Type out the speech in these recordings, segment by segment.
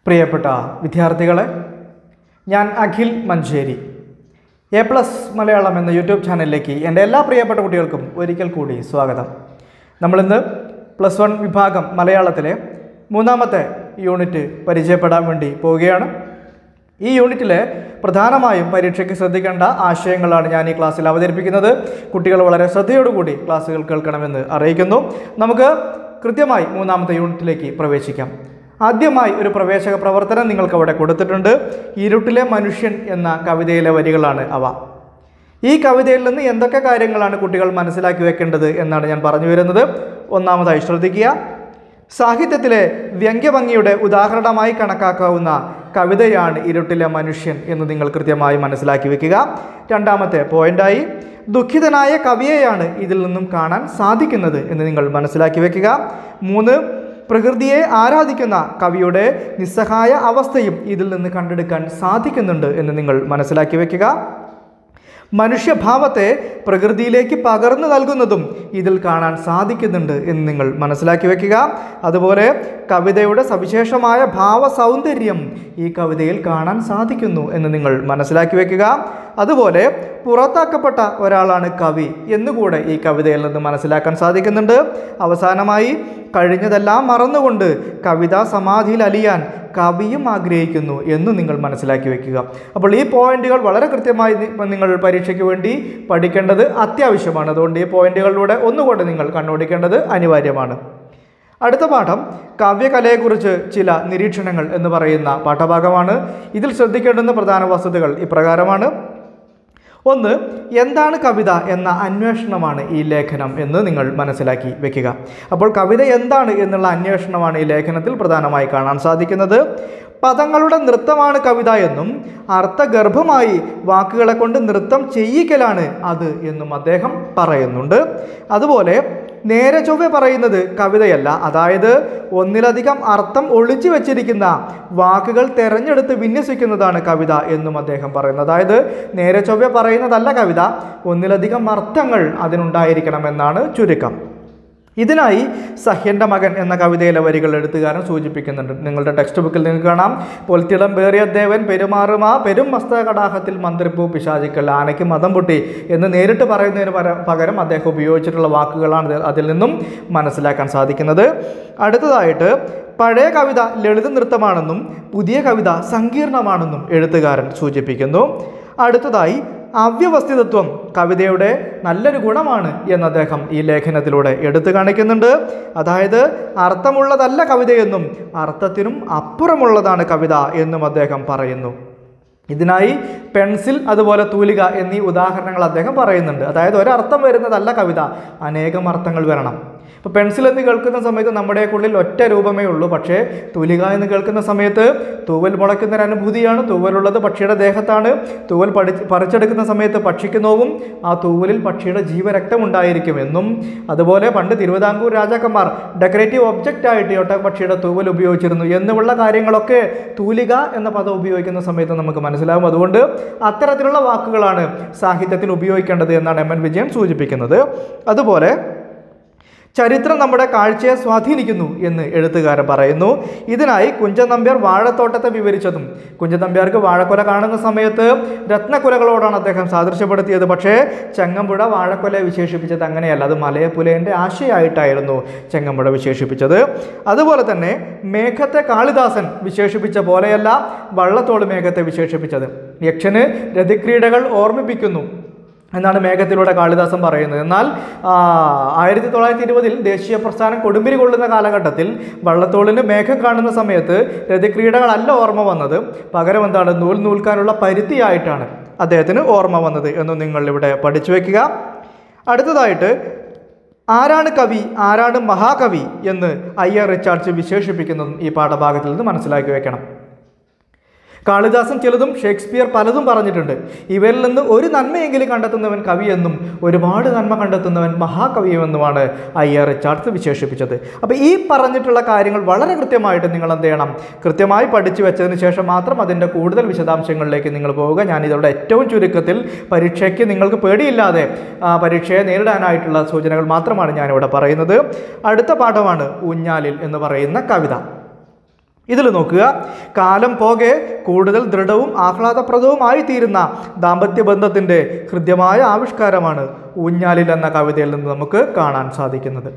പ്രിയപ്പെട്ട വിദ്യാർത്ഥികളെ ഞാൻ അഖിൽ മഞ്ചേരി എ പ്ലസ് മലയാളം എന്ന യൂട്യൂബ് ചാനലിലേക്ക് എൻ്റെ എല്ലാ പ്രിയപ്പെട്ട കുട്ടികൾക്കും ഒരിക്കൽ കൂടി സ്വാഗതം നമ്മളിന്ന് പ്ലസ് വൺ വിഭാഗം മലയാളത്തിലെ മൂന്നാമത്തെ യൂണിറ്റ് പരിചയപ്പെടാൻ വേണ്ടി പോവുകയാണ് ഈ യൂണിറ്റിലെ പ്രധാനമായും പരീക്ഷയ്ക്ക് ശ്രദ്ധിക്കേണ്ട ആശയങ്ങളാണ് ഞാൻ ഈ ക്ലാസ്സിൽ അവതരിപ്പിക്കുന്നത് കുട്ടികൾ വളരെ ശ്രദ്ധയോടുകൂടി ക്ലാസ്സുകൾ കേൾക്കണമെന്ന് അറിയിക്കുന്നു നമുക്ക് കൃത്യമായി മൂന്നാമത്തെ യൂണിറ്റിലേക്ക് പ്രവേശിക്കാം ആദ്യമായി ഒരു പ്രവേശക പ്രവർത്തനം നിങ്ങൾക്ക് അവിടെ കൊടുത്തിട്ടുണ്ട് ഇരുട്ടിലെ മനുഷ്യൻ എന്ന കവിതയിലെ വരികളാണ് അവ ഈ കവിതയിൽ നിന്ന് എന്തൊക്കെ കാര്യങ്ങളാണ് കുട്ടികൾ മനസ്സിലാക്കി വെക്കേണ്ടത് എന്നാണ് ഞാൻ പറഞ്ഞു വരുന്നത് ഒന്നാമതായി ശ്രദ്ധിക്കുക സാഹിത്യത്തിലെ വ്യംഗ്യഭംഗിയുടെ ഉദാഹരണമായി കണക്കാക്കാവുന്ന കവിതയാണ് ഇരുട്ടിലെ മനുഷ്യൻ എന്ന് നിങ്ങൾ കൃത്യമായി മനസ്സിലാക്കി വെക്കുക രണ്ടാമത്തെ പോയിന്റായി ദുഃഖിതനായ കവിയെയാണ് ഇതിൽ നിന്നും കാണാൻ സാധിക്കുന്നത് എന്ന് നിങ്ങൾ മനസ്സിലാക്കി വെക്കുക മൂന്ന് പ്രകൃതിയെ ആരാധിക്കുന്ന കവിയുടെ നിസ്സഹായ അവസ്ഥയും ഇതിൽ നിന്ന് കണ്ടെടുക്കാൻ സാധിക്കുന്നുണ്ട് എന്ന് നിങ്ങൾ മനസ്സിലാക്കി വെക്കുക മനുഷ്യഭാവത്തെ പ്രകൃതിയിലേക്ക് പകർന്നു നൽകുന്നതും ഇതിൽ കാണാൻ സാധിക്കുന്നുണ്ട് എന്ന് നിങ്ങൾ മനസ്സിലാക്കി വെക്കുക അതുപോലെ കവിതയുടെ സവിശേഷമായ ഭാവ സൗന്ദര്യം ഈ കവിതയിൽ കാണാൻ സാധിക്കുന്നു എന്ന് നിങ്ങൾ മനസ്സിലാക്കി വെക്കുക അതുപോലെ പുറത്താക്കപ്പെട്ട ഒരാളാണ് കവി എന്നുകൂടെ ഈ കവിതയിൽ നിന്ന് മനസ്സിലാക്കാൻ സാധിക്കുന്നുണ്ട് അവസാനമായി കഴിഞ്ഞതെല്ലാം മറന്നുകൊണ്ട് കവിതാ സമാധിയിൽ അലിയാൻ കവിയും ആഗ്രഹിക്കുന്നു എന്ന് നിങ്ങൾ മനസ്സിലാക്കി വെക്കുക അപ്പോൾ ഈ പോയിന്റുകൾ വളരെ കൃത്യമായി നി- നിങ്ങൾ പരീക്ഷയ്ക്ക് വേണ്ടി പഠിക്കേണ്ടത് അത്യാവശ്യമാണ് അതുകൊണ്ട് ഈ പോയിന്റുകളിലൂടെ ഒന്നുകൊണ്ട് നിങ്ങൾ കണ്ണോടിക്കേണ്ടത് അനിവാര്യമാണ് അടുത്ത പാഠം കാവ്യകലയെക്കുറിച്ച് ചില നിരീക്ഷണങ്ങൾ എന്ന് പറയുന്ന പാഠഭാഗമാണ് ഇതിൽ ശ്രദ്ധിക്കേണ്ടുന്ന പ്രധാന വസ്തുതകൾ ഇപ്രകാരമാണ് ഒന്ന് എന്താണ് കവിത എന്ന അന്വേഷണമാണ് ഈ ലേഖനം എന്ന് നിങ്ങൾ മനസ്സിലാക്കി വെക്കുക അപ്പോൾ കവിത എന്താണ് എന്നുള്ള അന്വേഷണമാണ് ഈ ലേഖനത്തിൽ പ്രധാനമായി കാണാൻ സാധിക്കുന്നത് പദങ്ങളുടെ നൃത്തമാണ് കവിത എന്നും അർത്ഥഗർഭമായി വാക്കുകളെ കൊണ്ട് നൃത്തം ചെയ്യിക്കലാണ് അത് എന്നും അദ്ദേഹം പറയുന്നുണ്ട് അതുപോലെ നേരെ ചൊവ്വെ പറയുന്നത് കവിതയല്ല അതായത് ഒന്നിലധികം അർത്ഥം ഒളിച്ചു വെച്ചിരിക്കുന്ന വാക്കുകൾ തെരഞ്ഞെടുത്ത് വിന്യസിക്കുന്നതാണ് കവിത എന്നും അദ്ദേഹം പറയുന്നു അതായത് നേരെ ചൊവ്വെ പറയുന്നതല്ല കവിത ഒന്നിലധികം അർത്ഥങ്ങൾ അതിനുണ്ടായിരിക്കണമെന്നാണ് ചുരുക്കം ഇതിനായി സഹ്യന്റെ മകൻ എന്ന കവിതയിലെ വരികൾ എഴുത്തുകാരൻ സൂചിപ്പിക്കുന്നുണ്ട് നിങ്ങളുടെ ടെക്സ്റ്റ് ബുക്കിൽ നിങ്ങൾക്ക് കാണാം പൊൽത്തിടം പേറിയ ദേവൻ പെരുമാറുമാ പെരും മസ്തകടാഹത്തിൽ മന്ത്രിപ്പൂ പിശാചിക്കൽ ആനയ്ക്ക് മതം പൊട്ടി എന്ന് നേരിട്ട് പറയുന്നതിന് പര- പകരം അദ്ദേഹം ഉപയോഗിച്ചിട്ടുള്ള വാക്കുകളാണ് ഇത് അതിൽ നിന്നും മനസ്സിലാക്കാൻ സാധിക്കുന്നത് അടുത്തതായിട്ട് പഴയ കവിത ലളിത നൃത്തമാണെന്നും പുതിയ കവിത സങ്കീർണമാണെന്നും എഴുത്തുകാരൻ സൂചിപ്പിക്കുന്നു അടുത്തതായി അവ്യവസ്ഥിതത്വം കവിതയുടെ നല്ലൊരു ഗുണമാണ് എന്ന് അദ്ദേഹം ഈ ലേഖനത്തിലൂടെ എടുത്തു കാണിക്കുന്നുണ്ട് അതായത് അർത്ഥമുള്ളതല്ല കവിതയെന്നും അർത്ഥത്തിനും അപ്പുറമുള്ളതാണ് കവിത എന്നും അദ്ദേഹം പറയുന്നു ഇതിനായി പെൻസിൽ അതുപോലെ തൂലിക എന്നീ ഉദാഹരണങ്ങൾ അദ്ദേഹം പറയുന്നുണ്ട് അതായത് ഒരർത്ഥം വരുന്നതല്ല കവിത അനേകം അർത്ഥങ്ങൾ വരണം ഇപ്പോൾ പെൻസിൽ എന്ന് കേൾക്കുന്ന സമയത്ത് നമ്മുടെ ഉള്ളിൽ ഒറ്റ രൂപമേ ഉള്ളൂ പക്ഷേ തൂലിക എന്ന് കേൾക്കുന്ന സമയത്ത് തൂവൽ മുളയ്ക്കുന്ന ഒരു അനുഭൂതിയാണ് തൂവലുള്ളത് പക്ഷിയുടെ ദേഹത്താണ് തൂവൽ പഠി പറിച്ചെടുക്കുന്ന സമയത്ത് പക്ഷിക്ക് നോവും ആ തൂവലിൽ പക്ഷിയുടെ ജീവരക്തം ഉണ്ടായിരിക്കും എന്നും അതുപോലെ പണ്ട് തിരുവിതാംകൂർ രാജാക്കന്മാർ ഡെക്കറേറ്റീവ് ഒബ്ജക്റ്റ് ആയിട്ട് ഈ ഒട്ടകപ്പക്ഷിയുടെ തൂവൽ ഉപയോഗിച്ചിരുന്നു എന്നുമുള്ള കാര്യങ്ങളൊക്കെ തൂലിക എന്ന പദം ഉപയോഗിക്കുന്ന സമയത്ത് നമുക്ക് മനസ്സിലാവും അതുകൊണ്ട് അത്തരത്തിലുള്ള വാക്കുകളാണ് സാഹിത്യത്തിൽ ഉപയോഗിക്കേണ്ടത് എന്നാണ് എം എൻ വിജയൻ സൂചിപ്പിക്കുന്നത് അതുപോലെ ചരിത്രം നമ്മുടെ കാഴ്ചയെ സ്വാധീനിക്കുന്നു എന്ന് എഴുത്തുകാരൻ പറയുന്നു ഇതിനായി കുഞ്ചൻ നമ്പ്യാർ വാഴത്തോട്ടത്തെ വിവരിച്ചതും കുഞ്ചൻ നമ്പ്യാർക്ക് വാഴക്കൊല കാണുന്ന സമയത്ത് രത്നക്കുലകളോടാണ് അദ്ദേഹം സാദൃശ്യപ്പെടുത്തിയത് പക്ഷേ ചെങ്ങമ്പുഴ വാഴക്കൊലയെ വിശേഷിപ്പിച്ചത് അങ്ങനെയല്ല അത് മലയപ്പുലേൻ്റെ ആശയായിട്ടായിരുന്നു ചെങ്ങമ്പുഴ വിശേഷിപ്പിച്ചത് അതുപോലെ തന്നെ മേഘത്തെ കാളിദാസൻ വിശേഷിപ്പിച്ച പോലെയല്ല വള്ളത്തോട് മേഘത്തെ വിശേഷിപ്പിച്ചത് യക്ഷന് രതിക്രീഡകൾ ഓർമ്മിപ്പിക്കുന്നു എന്നാണ് മേഘത്തിലൂടെ കാളിദാസൻ പറയുന്നത് എന്നാൽ ആ, ആയിരത്തി തൊള്ളായിരത്തി ഇരുപതിൽ ദേശീയ പ്രസ്ഥാനം കൊടുമ്പിരി കൊള്ളുന്ന കാലഘട്ടത്തിൽ വള്ളത്തോളിന് മേഘം കാണുന്ന സമയത്ത് രതിക്രീഡകളല്ല ഓർമ്മ വന്നത് പകരം എന്താണ് നൂൽ നൂൽക്കാനുള്ള പരുത്തിയായിട്ടാണ് അദ്ദേഹത്തിന് ഓർമ്മ വന്നത് എന്ന് നിങ്ങൾ ഇവിടെ പഠിച്ചു വെക്കുക അടുത്തതായിട്ട് ആരാണ് കവി ആരാണ് മഹാകവി എന്ന് ഐ ആർ റിച്ചാർഡ്സ് വിശേഷിപ്പിക്കുന്നതും ഈ പാഠഭാഗത്തിൽ നിന്ന് മനസ്സിലാക്കി വെക്കണം കാളിദാസൻ ചിലതും ഷേക്സ്പിയർ പലതും പറഞ്ഞിട്ടുണ്ട് ഇവരിൽ നിന്ന് ഒരു നന്മയെങ്കിലും കണ്ടെത്തുന്നവൻ കവിയെന്നും ഒരുപാട് നന്മ കണ്ടെത്തുന്നവൻ മഹാകവിയുമെന്നുമാണ് ഐ ആർ റിച്ചാർഡ്സ് വിശേഷിപ്പിച്ചത് അപ്പോൾ ഈ പറഞ്ഞിട്ടുള്ള കാര്യങ്ങൾ വളരെ കൃത്യമായിട്ട് നിങ്ങൾ എന്ത് ചെയ്യണം കൃത്യമായി പഠിച്ചു വെച്ചതിന് ശേഷം മാത്രം അതിൻ്റെ കൂടുതൽ വിശദാംശങ്ങളിലേക്ക് നിങ്ങൾ പോവുക ഞാനിതോടെ ഏറ്റവും ചുരുക്കത്തിൽ പരീക്ഷയ്ക്ക് നിങ്ങൾക്ക് പേടിയില്ലാതെ ആ, പരീക്ഷയെ നേരിടാനായിട്ടുള്ള സൂചനകൾ മാത്രമാണ് ഞാനിവിടെ പറയുന്നത് അടുത്ത പാഠമാണ് ഊഞ്ഞാലിൽ എന്ന് പറയുന്ന കവിത ഇതിൽ നോക്കുക കാലം പോകെ കൂടുതൽ ദൃഢവും ആഹ്ലാദപ്രദവുമായി തീരുന്ന ദാമ്പത്യ ബന്ധത്തിൻ്റെ ഹൃദ്യമായ ആവിഷ്കാരമാണ് ഊഞ്ഞാലിൽ എന്ന കവിതയിൽ നിന്ന് നമുക്ക് കാണാൻ സാധിക്കുന്നത്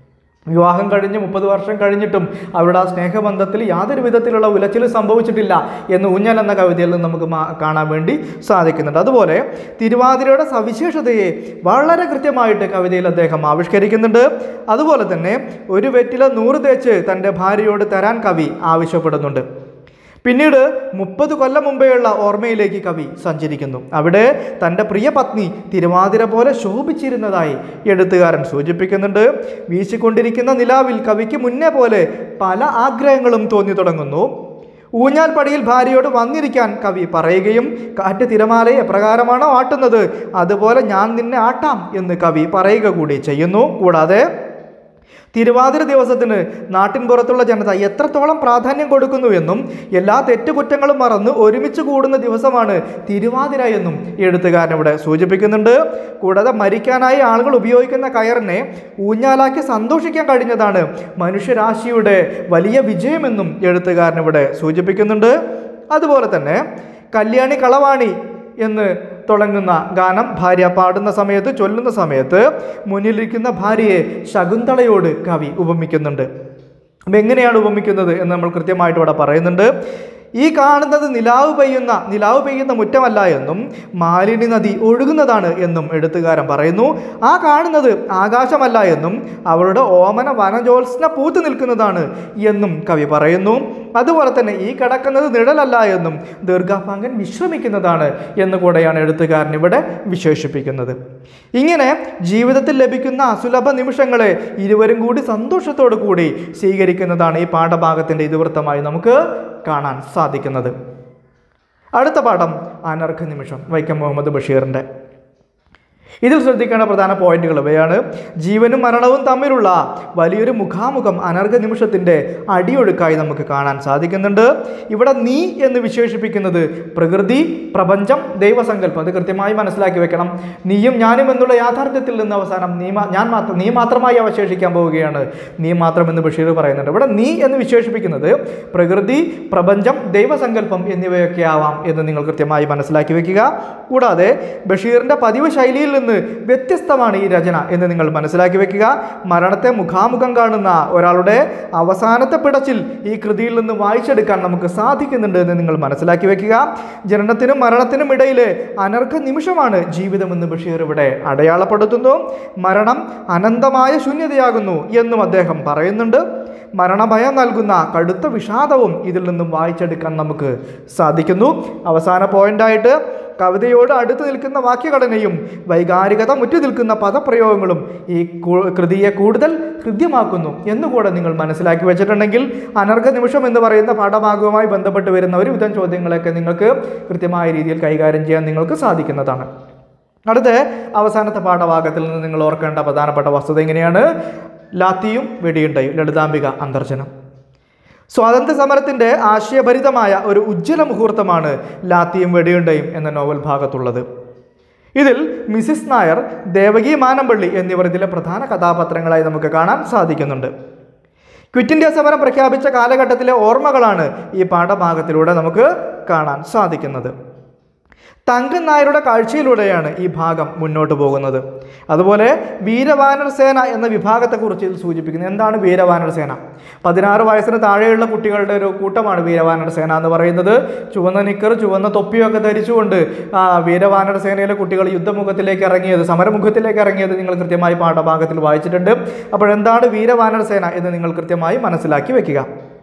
വിവാഹം കഴിഞ്ഞ് മുപ്പത് വർഷം കഴിഞ്ഞിട്ടും അവരുടെ ആ സ്നേഹബന്ധത്തിൽ യാതൊരു വിധത്തിലുള്ള ഉലച്ചിൽ സംഭവിച്ചിട്ടില്ല എന്ന് ഊഞ്ഞാൽ എന്ന കവിതയിൽ നിന്ന് നമുക്ക് മാ- കാണാൻ വേണ്ടി സാധിക്കുന്നുണ്ട് അതുപോലെ തിരുവാതിരയുടെ സവിശേഷതയെ വളരെ കൃത്യമായിട്ട് കവിതയിൽ അദ്ദേഹം ആവിഷ്കരിക്കുന്നുണ്ട് അതുപോലെ തന്നെ ഒരു വെറ്റില നൂറ് തേച്ച് തൻ്റെ ഭാര്യയോട് തരാൻ കവി ആവശ്യപ്പെടുന്നുണ്ട് പിന്നീട് മുപ്പത് കൊല്ലം മുമ്പെയുള്ള ഓർമ്മയിലേക്ക് കവി സഞ്ചരിക്കുന്നു അവിടെ തൻ്റെ പ്രിയ പത്നി തിരുവാതിര പോലെ ശോഭിച്ചിരുന്നതായി എഴുത്തുകാരൻ സൂചിപ്പിക്കുന്നുണ്ട് വീശിക്കൊണ്ടിരിക്കുന്ന നിലാവിൽ കവിക്ക് മുന്നേ പോലെ പല ആഗ്രഹങ്ങളും തോന്നി തുടങ്ങുന്നു ഊഞ്ഞാൽ പടിയിൽ ഭാര്യയോട് വന്നിരിക്കാൻ കവി പറയുകയും കാറ്റ് തിരമാലയെ എപ്രകാരമാണോ ആട്ടുന്നത് അതുപോലെ ഞാൻ നിന്നെ ആട്ടാം എന്ന് കവി പറയുക കൂടി ചെയ്യുന്നു കൂടാതെ തിരുവാതിര ദിവസത്തിന് നാട്ടിൻ പുറത്തുള്ള ജനത എത്രത്തോളം പ്രാധാന്യം കൊടുക്കുന്നുവെന്നും എല്ലാ തെറ്റുകുറ്റങ്ങളും മറന്ന് ഒരുമിച്ച് കൂടുന്ന ദിവസമാണ് തിരുവാതിര എന്നും എഴുത്തുകാരൻ ഇവിടെ സൂചിപ്പിക്കുന്നുണ്ട് കൂടാതെ മരിക്കാനായി ആളുകൾ ഉപയോഗിക്കുന്ന കയറിനെ ഊഞ്ഞാലാക്കി സന്തോഷിക്കാൻ കഴിഞ്ഞതാണ് മനുഷ്യരാശിയുടെ വലിയ വിജയമെന്നും എഴുത്തുകാരൻ ഇവിടെ സൂചിപ്പിക്കുന്നുണ്ട് അതുപോലെ തന്നെ കല്യാണി കളവാണി എന്ന് തുടങ്ങുന്ന ഗാനം ഭാര്യ പാടുന്ന സമയത്ത് ചൊല്ലുന്ന സമയത്ത് മുന്നിലിരിക്കുന്ന ഭാര്യയെ ശകുന്തളയോട് കവി ഉപമിക്കുന്നുണ്ട് അപ്പം എങ്ങനെയാണ് ഉപമിക്കുന്നത് എന്ന് നമ്മൾ കൃത്യമായിട്ട് ഇവിടെ പറയുന്നുണ്ട് ഈ കാണുന്നത് നിലാവ് പെയ്യുന്ന നിലാവ് പെയ്യുന്ന മുറ്റമല്ല എന്നും മാലിനി നദി ഒഴുകുന്നതാണ് എന്നും എഴുത്തുകാരൻ പറയുന്നു ആ കാണുന്നത് ആകാശമല്ല എന്നും അവളുടെ ഓമന വനജോത്സ്ന പൂത്തു നിൽക്കുന്നതാണ് എന്നും കവി പറയുന്നു അതുപോലെ തന്നെ ഈ കിടക്കുന്നത് നിഴലല്ല എന്നും ദീർഘാപാങ്കൻ വിശ്രമിക്കുന്നതാണ് എന്ന് കൂടെയാണ് എഴുത്തുകാരൻ ഇവിടെ വിശേഷിപ്പിക്കുന്നത് ഇങ്ങനെ ജീവിതത്തിൽ ലഭിക്കുന്ന അസുലഭ നിമിഷങ്ങളെ ഇരുവരും കൂടി സന്തോഷത്തോടു കൂടി സ്വീകരിക്കുന്നതാണ് ഈ പാഠഭാഗത്തിൻ്റെ ഇതിവൃത്തമായി നമുക്ക് കാണാൻ സാധിക്കുന്നത് അടുത്ത പാഠം അനർഘ നിമിഷം വൈക്കം മുഹമ്മദ് ബഷീറിൻ്റെ ഇതിൽ ശ്രദ്ധിക്കേണ്ട പ്രധാന പോയിന്റുകൾ ഇവയാണ് ജീവനും മരണവും തമ്മിലുള്ള വലിയൊരു മുഖാമുഖം അനർഘ നിമിഷത്തിൻ്റെ അടിയൊഴുക്കായി നമുക്ക് കാണാൻ സാധിക്കുന്നുണ്ട് ഇവിടെ നീ എന്ന് വിശേഷിപ്പിക്കുന്നത് പ്രകൃതി പ്രപഞ്ചം ദൈവസങ്കല്പം അത് കൃത്യമായി മനസ്സിലാക്കി വെക്കണം നീയും ഞാനും എന്നുള്ള യാഥാർത്ഥ്യത്തിൽ നിന്ന് അവസാനം നീ മാ- ഞാൻ മാത്രം നീ മാത്രമായി അവശേഷിക്കാൻ പോവുകയാണ് നീ മാത്രം എന്ന് ബഷീർ പറയുന്നുണ്ട് ഇവിടെ നീ എന്ന് വിശേഷിപ്പിക്കുന്നത് പ്രകൃതി പ്രപഞ്ചം ദൈവസങ്കല്പം എന്നിവയൊക്കെ ആവാം എന്ന് നിങ്ങൾ കൃത്യമായി മനസ്സിലാക്കി വെക്കുക കൂടാതെ ബഷീറിൻ്റെ പതിവ് ശൈലിയിൽ നിന്ന് വ്യത്യസ്തമാണ് ഈ രചന എന്ന് നിങ്ങൾ മനസ്സിലാക്കി വെക്കുക മരണത്തെ മുഖാമുഖം കാണുന്ന ഒരാളുടെ അവസാനത്തെ പിടച്ചിൽ ഈ കൃതിയിൽ നിന്ന് വായിച്ചെടുക്കാൻ നമുക്ക് സാധിക്കുന്നുണ്ട് എന്ന് നിങ്ങൾ മനസ്സിലാക്കി വെക്കുക ജനനത്തിനും മരണത്തിനും ഇടയിലെ അനർഘ നിമിഷമാണ് ജീവിതമെന്ന് ബഷീർ ഇവിടെ അടയാളപ്പെടുത്തുന്നു മരണം അനന്തമായ ശൂന്യതയാകുന്നു എന്നും അദ്ദേഹം പറയുന്നുണ്ട് മരണഭയം നൽകുന്ന കടുത്ത വിഷാദവും ഇതിൽ നിന്നും വായിച്ചെടുക്കാൻ നമുക്ക് സാധിക്കുന്നു അവസാന പോയിന്റായിട്ട് കവിതയോട് അടുത്ത് നിൽക്കുന്ന വാക്യഘടനയും വൈകാരികത മുറ്റി നിൽക്കുന്ന പദപ്രയോഗങ്ങളും ഈ കു- കൃതിയെ കൂടുതൽ ഹൃദ്യമാക്കുന്നു എന്നുകൂടെ നിങ്ങൾ മനസ്സിലാക്കി വെച്ചിട്ടുണ്ടെങ്കിൽ അനർഘ നിമിഷം എന്ന് പറയുന്ന പാഠഭാഗവുമായി ബന്ധപ്പെട്ട് വരുന്ന ഒരുവിധം ചോദ്യങ്ങളൊക്കെ നിങ്ങൾക്ക് കൃത്യമായ രീതിയിൽ കൈകാര്യം ചെയ്യാൻ നിങ്ങൾക്ക് സാധിക്കുന്നതാണ് അടുത്ത അവസാനത്തെ പാഠഭാഗത്തിൽ നിന്ന് നിങ്ങൾ ഓർക്കേണ്ട പ്രധാനപ്പെട്ട വസ്തുത എങ്ങനെയാണ് ലാത്തിയും വെടിയുണ്ടയും ലളിതാംബിക അന്തർജനം സ്വാതന്ത്ര്യ സമരത്തിൻ്റെ ആശയഭരിതമായ ഒരു ഉജ്ജ്വല മുഹൂർത്തമാണ് ലാത്തിയും വെടിയുണ്ടയും എന്ന നോവൽ ഭാഗത്തുള്ളത് ഇതിൽ മിസിസ് നായർ ദേവകി മാനമ്പള്ളി എന്നിവർ ഇതിലെ പ്രധാന കഥാപാത്രങ്ങളായി നമുക്ക് കാണാൻ സാധിക്കുന്നുണ്ട് ക്വിറ്റ് ഇന്ത്യ സമരം പ്രഖ്യാപിച്ച കാലഘട്ടത്തിലെ ഓർമ്മകളാണ് ഈ പാഠഭാഗത്തിലൂടെ നമുക്ക് കാണാൻ സാധിക്കുന്നത് തങ്കൻ നായരുടെ കാഴ്ചയിലൂടെയാണ് ഈ ഭാഗം മുന്നോട്ട് പോകുന്നത് അതുപോലെ വീരവാനർ സേന എന്ന വിഭാഗത്തെക്കുറിച്ച് ഇതിൽ സൂചിപ്പിക്കുന്നത് എന്താണ് വീരവാനർ സേന പതിനാറ് വയസ്സിന് താഴെയുള്ള കുട്ടികളുടെ ഒരു കൂട്ടമാണ് വീരവാനർ സേന എന്ന് പറയുന്നത് ചുവന്ന നിക്കർ ചുവന്ന തൊപ്പിയൊക്കെ ധരിച്ചുകൊണ്ട് ആ, വീരവാനർ സേനയിലെ കുട്ടികൾ യുദ്ധമുഖത്തിലേക്ക് ഇറങ്ങിയത് സമരമുഖത്തിലേക്ക് ഇറങ്ങിയത് നിങ്ങൾ കൃത്യമായി പാഠഭാഗത്തിൽ വായിച്ചിട്ടുണ്ട് അപ്പോൾ എന്താണ് വീരവാനർ സേന എന്ന് നിങ്ങൾ കൃത്യമായി മനസ്സിലാക്കി വെക്കുക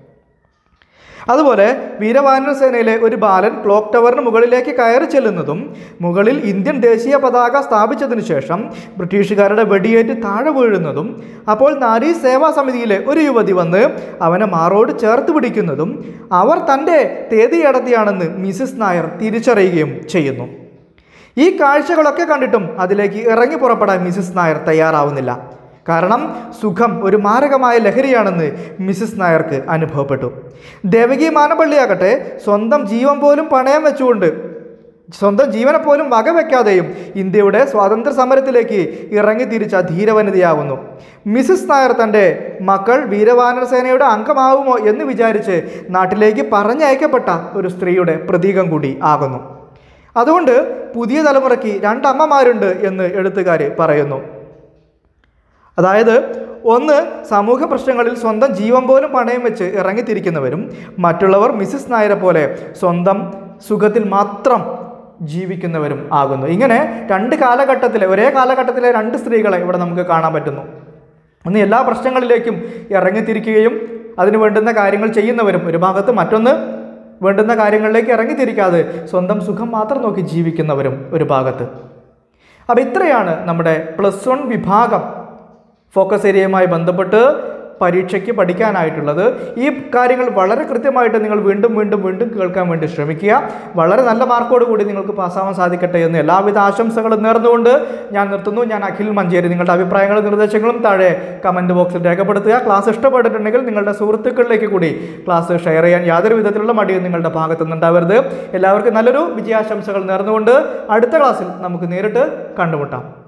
അതുപോലെ വീരവാനര സേനയിലെ ഒരു ബാലൻ ക്ലോക്ക് ടവറിന് മുകളിലേക്ക് കയറി ചെല്ലുന്നതും മുകളിൽ ഇന്ത്യൻ ദേശീയ പതാക സ്ഥാപിച്ചതിനു ശേഷം ബ്രിട്ടീഷുകാരുടെ വെടിയേറ്റ് താഴെ വീഴുന്നതും അപ്പോൾ നാരീ സേവാ സമിതിയിലെ ഒരു യുവതി വന്ന് അവനെ മാറോട് ചേർത്ത് പിടിക്കുന്നതും അവർ തൻ്റെ തേതിയടത്തിയാണെന്ന് മിസിസ് നായർ തിരിച്ചറിയുകയും ചെയ്യുന്നു ഈ കാഴ്ചകളൊക്കെ കണ്ടിട്ടും അതിലേക്ക് ഇറങ്ങി പുറപ്പെടാൻ മിസിസ് നായർ തയ്യാറാവുന്നില്ല കാരണം സുഖം ഒരു മാരകമായ ലഹരിയാണെന്ന് മിസിസ് നായർക്ക് അനുഭവപ്പെട്ടു ദേവകി മാനപ്പള്ളിയാകട്ടെ സ്വന്തം ജീവൻ പോലും പണയം വെച്ചുകൊണ്ട് സ്വന്തം ജീവനെ പോലും വകവെക്കാതെയും ഇന്ത്യയുടെ സ്വാതന്ത്ര്യ സമരത്തിലേക്ക് ഇറങ്ങി തിരിച്ച ധീരവനിതയാകുന്നു മിസിസ് നായർ തൻ്റെ മക്കൾ വീരവാനര സേനയുടെ അംഗമാവുമോ എന്ന് വിചാരിച്ച് നാട്ടിലേക്ക് പറഞ്ഞയക്കപ്പെട്ട ഒരു സ്ത്രീയുടെ പ്രതീകം കൂടി ആകുന്നു അതുകൊണ്ട് പുതിയ തലമുറയ്ക്ക് രണ്ടമ്മമാരുണ്ട് എന്ന് എഴുത്തുകാർ പറയുന്നു അതായത് ഒന്ന് സമൂഹ പ്രശ്നങ്ങളിൽ സ്വന്തം ജീവൻ പോലും പണയം വെച്ച് ഇറങ്ങിത്തിരിക്കുന്നവരും മറ്റുള്ളവർ മിസ്സിസ് നായരെ പോലെ സ്വന്തം സുഖത്തിൽ മാത്രം ജീവിക്കുന്നവരും ആകുന്നു ഇങ്ങനെ രണ്ട് കാലഘട്ടത്തിലെ ഒരേ കാലഘട്ടത്തിലെ രണ്ട് സ്ത്രീകളെ ഇവിടെ നമുക്ക് കാണാൻ പറ്റുന്നു ഒന്ന് എല്ലാ പ്രശ്നങ്ങളിലേക്കും ഇറങ്ങിത്തിരിക്കുകയും അതിന് വേണ്ടുന്ന കാര്യങ്ങൾ ചെയ്യുന്നവരും ഒരു ഭാഗത്ത് മറ്റൊന്ന് വേണ്ടുന്ന കാര്യങ്ങളിലേക്ക് ഇറങ്ങിത്തിരിക്കാതെ സ്വന്തം സുഖം മാത്രം നോക്കി ജീവിക്കുന്നവരും ഒരു ഭാഗത്ത് അപ്പോൾ ഇത്രയാണ് നമ്മുടെ പ്ലസ് വൺ വിഭാഗം ഫോക്കസ് ഏരിയയുമായി ബന്ധപ്പെട്ട് പരീക്ഷയ്ക്ക് പഠിക്കാനായിട്ടുള്ളത് ഈ കാര്യങ്ങൾ വളരെ കൃത്യമായിട്ട് നിങ്ങൾ വീണ്ടും വീണ്ടും വീണ്ടും കേൾക്കാൻ വേണ്ടി ശ്രമിക്കുക വളരെ നല്ല മാർക്കോട് കൂടി നിങ്ങൾക്ക് പാസ്സാവാൻ സാധിക്കട്ടെ എന്ന് എല്ലാവിധ ആശംസകളും നേർന്നുകൊണ്ട് ഞാൻ നിർത്തുന്നു ഞാൻ അഖിൽ മഞ്ചേരി നിങ്ങളുടെ അഭിപ്രായങ്ങളും നിർദ്ദേശങ്ങളും താഴെ കമൻറ്റ് ബോക്സിൽ രേഖപ്പെടുത്തുക ക്ലാസ് ഇഷ്ടപ്പെട്ടിട്ടുണ്ടെങ്കിൽ നിങ്ങളുടെ സുഹൃത്തുക്കളിലേക്ക് കൂടി ക്ലാസ് ഷെയർ ചെയ്യാൻ യാതൊരു വിധത്തിലുള്ള മടിയും നിങ്ങളുടെ ഭാഗത്തു നിന്നുണ്ടാവരുത് എല്ലാവർക്കും നല്ലൊരു വിജയാശംസകൾ നേർന്നുകൊണ്ട് അടുത്ത ക്ലാസ്സിൽ നമുക്ക് നേരിട്ട് കണ്ടുമുട്ടാം